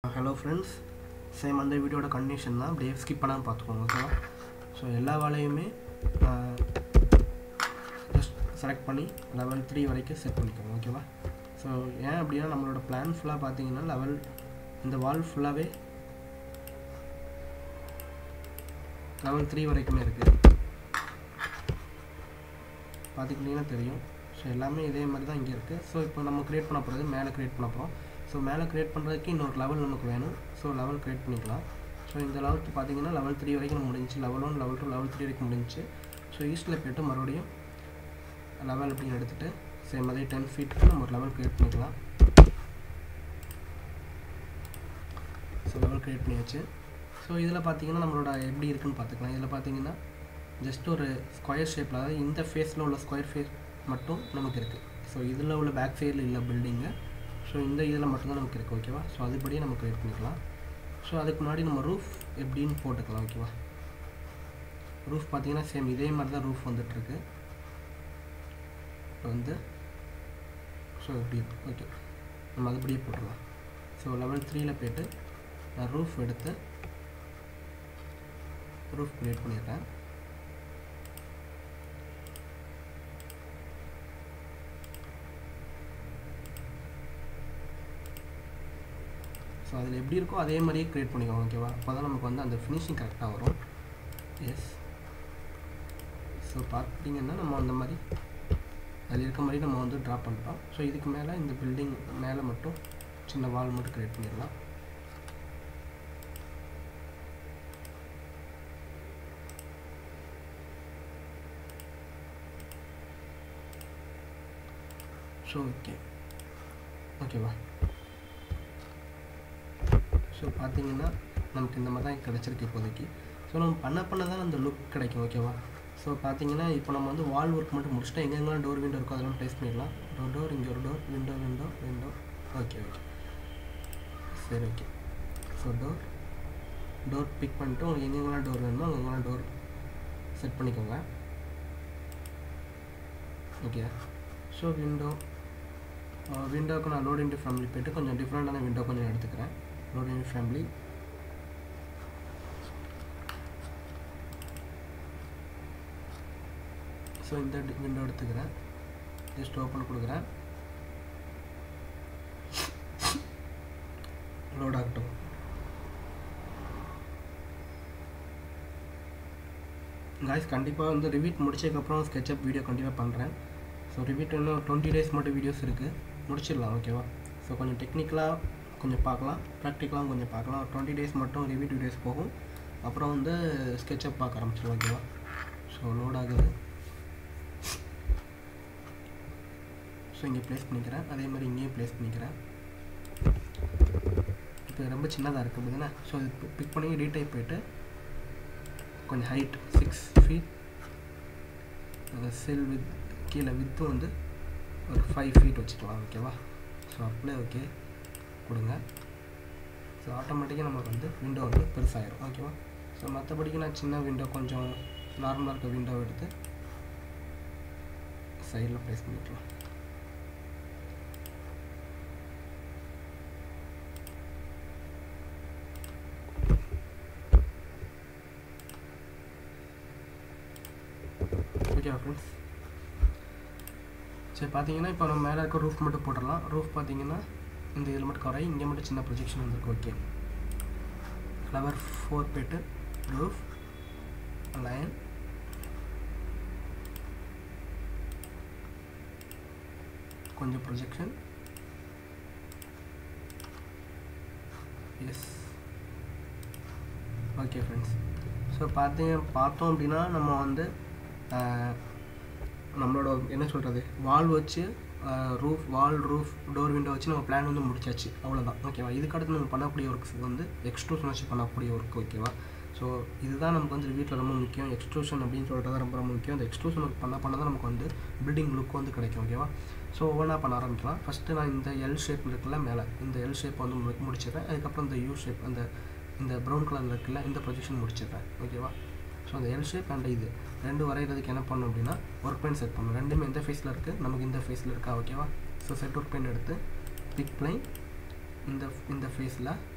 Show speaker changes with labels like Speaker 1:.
Speaker 1: hello friends same அந்த வீடியோட condition தான் அப்படியே ஸ்கிப் பண்ணாமல் பார்த்துக்கோங்க ஓகேவா ஸோ எல்லா வேலையுமே ஜஸ்ட் செலக்ட் பண்ணி லெவல் த்ரீ வரைக்கும் செட் பண்ணிக்கோங்க ஓகேவா ஸோ ஏன் அப்படின்னா நம்மளோட பிளான் ஃபுல்லாக பார்த்தீங்கன்னா லெவல் இந்த வால் ஃபுல்லாகவே லெவல் த்ரீ வரைக்குமே இருக்குது பார்த்துக்கிட்டிங்கன்னா தெரியும் ஸோ எல்லாமே இதே மாதிரி தான் இங்கே இருக்குது ஸோ இப்போ நம்ம க்ரியேட் பண்ண போகிறது மேலே க்ரியேட் பண்ண போகிறோம் ஸோ மேலே க்ரியேட் பண்ணுறதுக்கு இன்னொரு லெவல் நமக்கு வேணும் ஸோ லெவல் க்ரியேட் பண்ணிக்கலாம் ஸோ இந்த லெவலுக்கு பார்த்தீங்கன்னா லெவல் த்ரீ வரைக்கும் நம்ம முடிஞ்சு level one level two level three வரைக்கும் முடிஞ்சு ஸோ ஈஸ்ட்டில் போய்ட்டு மறுபடியும் லெவல் அப்படின்னு எடுத்துகிட்டு சேம் அதே டென் ஃபீட்டுக்கு நம்ம ஒரு லெவல் க்ரியேட் பண்ணிக்கலாம் ஸோ லெவல் க்ரியேட் பண்ணியாச்சு ஸோ இதில் பார்த்தீங்கன்னா நம்மளோட எப்படி இருக்குன்னு பார்த்துக்கலாம் இதில் பார்த்தீங்கன்னா ஜஸ்ட் ஒரு ஸ்கொயர் ஷேப்பில் அதாவது இந்த ஃபேஸில் உள்ள ஸ்கொயர் ஃபேஸ் மட்டும் நமக்கு இருக்குது ஸோ இதில் உள்ள பேக் சைடில் இல்லை பில்டிங்கு ஸோ இந்த இதில் மட்டும்தான் நமக்கு இருக்குது ஓகேவா ஸோ அதுபடியே நம்ம க்ரியேட் பண்ணிக்கலாம் ஸோ அதுக்கு முன்னாடி நம்ம ரூஃப் எப்படின்னு போட்டுக்கலாம் ஓகேவா ரூஃப் பார்த்தீங்கன்னா சேம் இதே மாதிரி தான் ரூஃப் வந்துட்டுருக்கு இப்போ வந்து ஸோ எப்படி ஓகே நம்ம அதுபடியே போட்டுடலாம் ஸோ லெவல் த்ரீயில் போய்ட்டு நான் ரூஃப் எடுத்து ரூஃப் க்ரியேட் பண்ணிடுறேன் ஸோ அதில் எப்படி இருக்கோ அதே மாதிரியே க்ரியேட் பண்ணிக்கோங்க ஓகேவா அப்போ தான் நமக்கு வந்து அந்த ஃபினிஷிங் கரெக்டாக வரும் எஸ் ஸோ பார்த்தீங்கன்னா நம்ம அந்த மாதிரி அதில் இருக்க மாதிரி நம்ம வந்து ட்ரா பண்ணிட்டோம் ஸோ இதுக்கு மேலே இந்த பில்டிங் மேலே மட்டும் சின்ன வால் மட்டும் க்ரியேட் பண்ணிடலாம் ஸோ ஓகே ஓகேவா ஸோ பார்த்தீங்கன்னா நமக்கு இந்த மாதிரி தான் கிடச்சிருக்கு இப்போதைக்கு ஸோ நம்ம பண்ண பண்ண தான் அந்த லுக் கிடைக்கும் ஓகேவா ஸோ பார்த்தீங்கன்னா இப்போ நம்ம வந்து வால் ஒர்க் மட்டும் முடிச்சுட்டு எங்கெங்கெல்லாம் டோர் விண்டோ இருக்கோ அதெல்லாம் ப்ளேஸ் பண்ணிடலாம் டோர் டோர் இங்கே ஒரு door window window window okay okay சரி okay so door door pick பண்ணிட்டு உங்களுக்கு எங்கெங்கெல்லாம் டோர் வேணுமோ அங்கெங்கெல்லாம் டோர் செட் பண்ணிக்கோங்க ஓகே ஸோ விண்டோ விண்டோவுக்கு நான் லோட் இன்டி ஃபேமிலி போய்ட்டு கொஞ்சம் டிஃப்ரெண்ட்டான விண்டோ கொஞ்சம் எடுத்துக்கிறேன் லோட் இன்டி ஃபேமிலி ஸோ இந்த விண்டோ எடுத்துக்கிறேன் ஜஸ்ட் ஓப்பன் கொடுக்குறேன் லோட் ஆகட்டும் காய்ஸ் கண்டிப்பாக வந்து ரிவீட் முடிச்சதுக்கப்புறம் ஸ்கெட்சப் வீடியோ கண்டிப்பாக பண்ணுறேன் ஸோ ரிவீட் இன்னும் டுவெண்ட்டி டேஸ் மட்டும் வீடியோஸ் இருக்குது முடிச்சிடலாம் ஓகேவா ஸோ கொஞ்சம் டெக்னிக்கலாக கொஞ்சம் பார்க்கலாம் ப்ராக்டிக்கலாக கொஞ்சம் பார்க்கலாம் டுவெண்ட்டி டேஸ் மட்டும் ரிவீட் வீடியோஸ் போகும் அப்புறம் வந்து ஸ்கெட்சப் பார்க்க ஆரம்பிச்சிடலாம் ஓகேவா ஸோ லோட் ஆகுது ஸோ இங்கே ப்ளேஸ் பண்ணிக்கிறேன் அதே மாதிரி இங்கேயும் ப்ளேஸ் பண்ணிக்கிறேன் இப்போ ரொம்ப சின்னதாக இருக்குது பார்த்தீங்கன்னா ஸோ இது பிக் பண்ணி ரீடைப் போயிட்டு கொஞ்சம் ஹைட் சிக்ஸ் ஃபீட் அந்த செல் வித் கீழே வித்து வந்து ஒரு ஃபைவ் ஃபீட் வச்சுக்கலாம் ஓகேவா ஸோ அப்ளை ஓகே கொடுங்க ஸோ ஆட்டோமேட்டிக்காக நமக்கு வந்து விண்டோ வந்து பெருசாகிடும் ஓகேவா ஸோ மற்றபடிக்கு நான் சின்ன விண்டோ கொஞ்சம் நார்மலாக இருக்க விண்டோ எடுத்து சைடில் ப்ளேஸ் பண்ணிக்கலாம் ஓகே ஃப்ரெண்ட்ஸ் சரி பார்த்தீங்கன்னா இப்போ நம்ம மேலே இருக்க ரூஃப் மட்டும் போட்டுடலாம் ரூஃப் பார்த்தீங்கன்னா இந்த இதில் மட்டும் குறை இங்கே மட்டும் சின்ன ப்ரொஜெக்ஷன் வந்துருக்கு ஓகே ஃப்ளவர் ஃபோர் போய்ட்டு ரூஃப் லயன் கொஞ்சம் projection yes okay friends so பார்த்தீங்க பார்த்தோம் அப்படின்னா நம்ம வந்து நம்மளோட என்ன சொல்கிறது வால் வச்சு roof wall roof door window வச்சு நம்ம பிளான் வந்து முடிச்சாச்சு அவ்வளோதான் ஓகேவா இதுக்கடுத்து நம்ம பண்ணக்கூடிய ஒர்க்ஸ் வந்து எக்ஸ்ட்ரூஷன் வச்சு பண்ணக்கூடிய ஒர்க் ஓகேவா ஸோ இதுதான் நமக்கு வந்து வீட்டில் ரொம்ப முக்கியம் எக்ஸ்ட்ரூஷன் அப்படின்னு சொல்கிறது ரொம்ப ரொம்ப முக்கியம் அந்த எக்ஸ்ட்ரூஷன் ஒர்க் பண்ண பண்ண தான் நமக்கு வந்து பில்டிங் லுக் வந்து கிடைக்கும் ஓகேவா ஸோ ஒவ்வொன்றா பண்ண ஆரம்பிக்கலாம் ஃபஸ்ட்டு நான் இந்த எல் ஷேப் இருக்குல்ல மேலே இந்த எல் ஷேப் வந்து மு முடிச்சிடுறேன் அதுக்கப்புறம் இந்த யூ ஷேப் அந்த இந்த ப்ரௌன் கலரில் இருக்குல்ல இந்த ப்ரொஜெக்ஷன் முடிச்சிடுறேன் ஓகேவா ஸோ அந்த எல் ஷேப் அண்ட் இது ரெண்டு வரைகிறதுக்கு என்ன பண்ணணும் அப்படின்னா ஒர்க் பெயின் செட் பண்ணணும் ரெண்டுமே எந்த ஃபேஸில் இருக்குது நமக்கு இந்த ஃபேஸில் இருக்கா ஓகேவா ஸோ செட் ஒர்க் பெயின் எடுத்து பிக் பிளைன் இந்த இந்த ஃபேஸில்